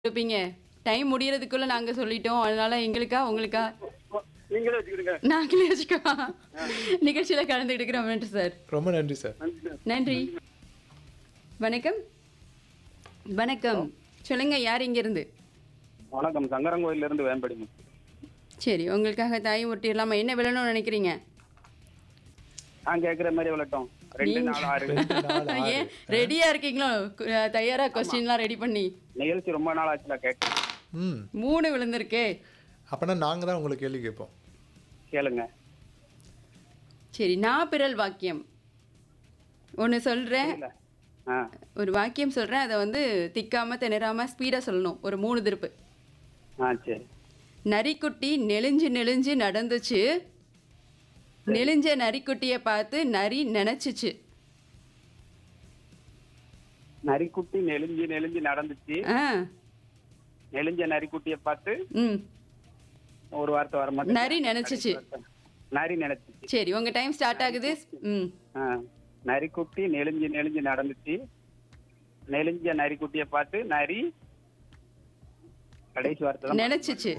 கொடுப்பீங்க டைம் முடியறதுக்குள்ள நாங்க சொல்லிட்டோம் அதனால எங்களுக்கா உங்களுக்கா நீங்களே வச்சுக்கிடுங்க நாங்களே வச்சுக்கோ நிகழ்ச்சியில கலந்துக்கிட்டு நன்றி சார் ரொம்ப நன்றி சார் நன்றி சார். நன்றி வணக்கம் வணக்கம் சொல்லுங்க யார் இங்க இருந்து வணக்கம் சங்கரங்கோயில இருந்து வேம்படி சரி உங்களுக்காக தாய் ஒட்டிடலாமா என்ன விழணும்னு நினைக்கிறீங்க நான் கேக்குற மாதிரி விளட்டும் ரெண்டு நாள் ஆறு ரெண்டு நாள் ஆறு. ஏன் ரெடியா இருக்கீங்களோ கு- தயாரா கொஸ்டின்லாம் ரெடி பண்ணி நிகழ்ச்சி ரொம்ப நாள் ஆச்சுல கேட்டேன் ம் மூணு விழுந்திருக்கே அப்பனா நாங்க தான் உங்களுக்கு கேள்வி கேட்போம் கேளுங்க சரி நான் பிறல் வாக்கியம் ஒன்று சொல்றேன் இல்ல ஆ ஒரு வாக்கியம் சொல்றேன் அதை வந்து திக்காம திணறாம ஸ்பீடா சொல்லணும் ஒரு மூணு திருப்பு ஆ சரி நரிக்குட்டி நெளிஞ்சு நெளிஞ்சு நடந்துச்சு நெளிஞ்ச நரிக்குட்டியை பார்த்து நரி நினைச்சுச்சு நரிக்குட்டி நெளிஞ்சு நெளிஞ்சு நடந்துச்சு ஆ நெளிஞ்ச நரிக்குட்டிய பார்த்து ம் ஒரு வார்த்தை வர மாட்டேன் நரி நினைச்சுச்சு நரி நினைச்சுச்சு சரி உங்க டைம் ஸ்டார்ட் ஆகுது ம் ஆ நரிக்குட்டி நெளிஞ்சு நெளிஞ்சு நடந்துச்சு நெளிஞ்ச நரிக்குட்டிய பார்த்து நரி கடைசி வார்த்தை தான் நினைச்சுச்சு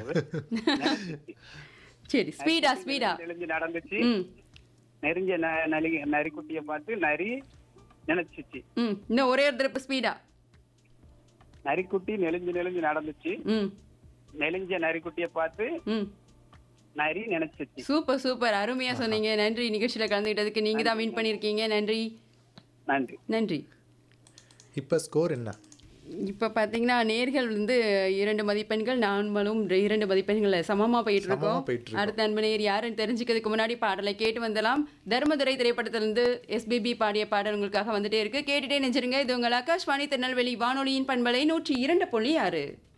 சரி ஸ்பீடா ஸ்பீடா நெளிஞ்சு நடந்துச்சு ம் நெறிஞ்ச ந- நலி- நரிக்குட்டிய பார்த்து நரி நினைச்சுச்சு ம் இன்னும் ஒரே ஒரு திருப்பு ஸ்பீடா நரிக்குட்டி நெளிஞ்சு நெளிஞ்சு நடந்துச்சு ம் நெளிஞ்ச நரிக்குட்டிய பார்த்து ம் நரி நினைச்சுச்சு சூப்பர் சூப்பர் அருமையா சொன்னீங்க நன்றி நிகழ்ச்சியில கலந்துக்கிட்டதுக்கு நீங்க தான் வின் பண்ணிருக்கீங்க நன்றி நன்றி நன்றி இப்போ ஸ்கோர் என்ன இப்ப பாத்தீங்கன்னா நேர்கள் வந்து இரண்டு மதிப்பெண்கள் நான்மலும் இரண்டு மதிப்பெண்கள் சமமா போயிட்டு சமமா இருக்கோம் போயிட்டு இருக்கோம். அடுத்த அன்பு நேர் யாருன்னு தெரிஞ்சுக்கிறதுக்கு முன்னாடி பாடலை கேட்டு வந்தலாம் தர்மதுரை திரைப்படத்திலிருந்து எஸ்பிபி பாடிய பாடல் உங்களுக்காக வந்துட்டே இருக்கு கேட்டுட்டே நெஞ்சிருங்க இது உங்கள் ஆகாஷ்வாணி திருநெல்வேலி வானொலியின் பண்பலை நூற்றி இரண்டு புள்ளி ஆறு